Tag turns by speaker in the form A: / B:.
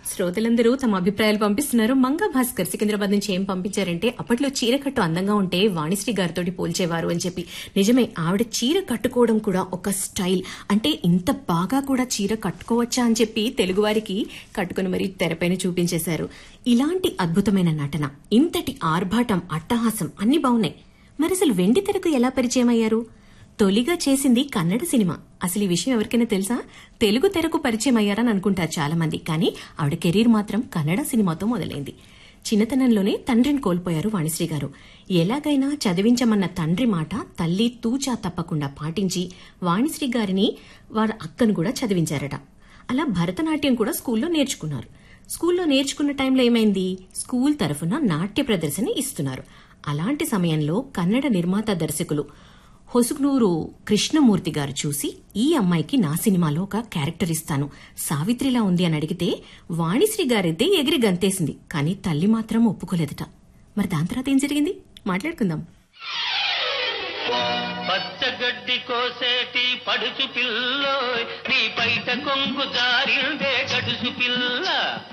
A: శ్రోతలందరూ తమ అభిప్రాయాలు పంపిస్తున్నారు మంగా భాస్కర్ సికింద్రాబాద్ నుంచి ఏం పంపించారంటే అప్పట్లో చీర కట్టు అందంగా ఉంటే వాణిశ్రీ గారితో పోల్చేవారు అని చెప్పి నిజమే ఆవిడ చీర కట్టుకోవడం కూడా ఒక స్టైల్ అంటే ఇంత బాగా కూడా చీర కట్టుకోవచ్చా అని చెప్పి తెలుగువారికి కట్టుకుని మరీ తెరపైన చూపించేశారు ఇలాంటి అద్భుతమైన నటన ఇంతటి ఆర్భాటం అట్టహాసం అన్ని బాగున్నాయి మరి అసలు వెండి తెరకు ఎలా పరిచయం అయ్యారు తొలిగా చేసింది కన్నడ సినిమా అసలు ఈ విషయం ఎవరికైనా తెలుసా తెలుగు తెరకు పరిచయం అయ్యారని అనుకుంటారు చాలా మంది కానీ ఆవిడ కెరీర్ మాత్రం కన్నడ సినిమాతో మొదలైంది చిన్నతనంలోనే తండ్రిని కోల్పోయారు వాణిశ్రీ గారు ఎలాగైనా చదివించమన్న తండ్రి మాట తల్లి తూచా తప్పకుండా పాటించి వాణిశ్రీ గారిని వారి అక్కను కూడా చదివించారట అలా భరతనాట్యం కూడా స్కూల్లో నేర్చుకున్నారు స్కూల్లో నేర్చుకున్న టైంలో ఏమైంది స్కూల్ తరఫున నాట్య ప్రదర్శన ఇస్తున్నారు అలాంటి సమయంలో కన్నడ నిర్మాత దర్శకులు హొసుగునూరు కృష్ణమూర్తి గారు చూసి ఈ అమ్మాయికి నా సినిమాలో ఒక క్యారెక్టర్ ఇస్తాను సావిత్రిలా ఉంది అని అడిగితే వాణిశ్రీ గారైతే ఎగిరి గంతేసింది కానీ తల్లి మాత్రం ఒప్పుకోలేదట మరి దాని తర్వాత ఏం జరిగింది మాట్లాడుకుందాం
B: పచ్చగడ్డి కోసేటి పడుచు పిల్లో నీ బయట కొంగు జారిందే గడుసు పిల్ల